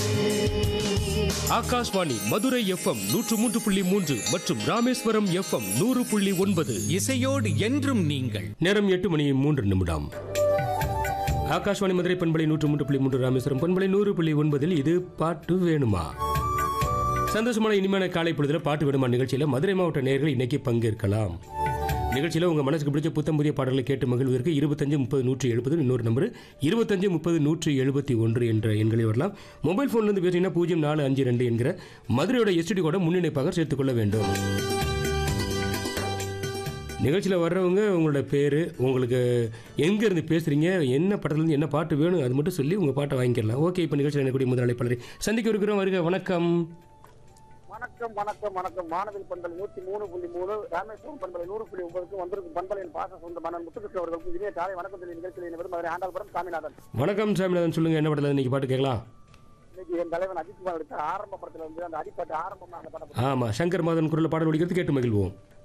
Akashvani Madurai FM நூற்று மூன்று புள்ளி மூன்று மற்றும் ராமேஸ்வரம் எஃப்எம் நூறு புள்ளி ஒன்பது இசையோடு என்றும் நீங்கள் நேரம் எட்டு மணி மூன்று நிமிடம் ஆகாஷ்வாணி மதுரை பண்பலை நூற்று மூன்று புள்ளி மூன்று ராமேஸ்வரம் பண்பலை நூறு புள்ளி ஒன்பதில் இது பாட்டு வேணுமா சந்தோஷமான இனிமையான காலை பொழுதுல பாட்டு வேணுமா நிகழ்ச்சியில மதுரை மாவட்ட நேயர்கள் இன்னைக்கு பங்கேற்கலாம் நிகழ்ச்சியில் உங்கள் மனசுக்கு பிடிச்ச புத்தம் புதிய பாடல்களை கேட்டு மகிழ்வதற்கு இருபத்தஞ்சு முப்பது நூற்றி எழுபது இன்னொரு நம்பர் இருபத்தஞ்சு முப்பது நூற்றி எழுபத்தி ஒன்று என்ற எண்களில் வரலாம் மொபைல் ஃபோன்லேருந்து பேசிங்கன்னா பூஜ்ஜியம் நாலு அஞ்சு ரெண்டு என்கிற மதுரையோட எஸ்டிடி கூட முன்னிணைப்பாக சேர்த்துக்கொள்ள வேண்டும் நிகழ்ச்சியில் வர்றவங்க உங்களோட பேர் உங்களுக்கு எங்கேருந்து பேசுகிறீங்க என்ன படத்துலேருந்து என்ன பாட்டு வேணும் அது மட்டும் சொல்லி உங்கள் பாட்டை வாங்கிக்கலாம் ஓகே இப்போ நிகழ்ச்சியில் எனக்கூடிய முதல் அழைப்பாளரை சந்திக்க இருக்கிறோம் வருக வணக்கம் வணக்கம் வணக்கம் வணக்கம் வானவில் பண்பலை நூத்தி மூணு புள்ளி மூணு ராமேஸ்வரம் பண்பலை நூறு புள்ளி ஒன்பதுக்கு வந்திருக்கும் பண்பலையின் பாச சொந்த மன்னன் முத்துகிருஷ்ண அவர்களுக்கு இனிய காலை வணக்கத்தில் நிகழ்ச்சியில் நிபுணர் மதுரை ஆண்டாள்புரம் சாமிநாதன் வணக்கம் சாமிநாதன் சொல்லுங்கள் என்ன படத்தில் இன்னைக்கு பாட்டு கேட்கலாம் இன்னைக்கு என் தலைவன் அஜித்குமார் எடுத்த ஆரம்ப படத்துல வந்து அந்த அடிப்பாட்டு ஆரம்பமா அந்த படம் ஆமாம் சங்கர் மாதன் குரலில் பாடல் ஒடிக்கிறது கேட்டு மகிழ்வோம்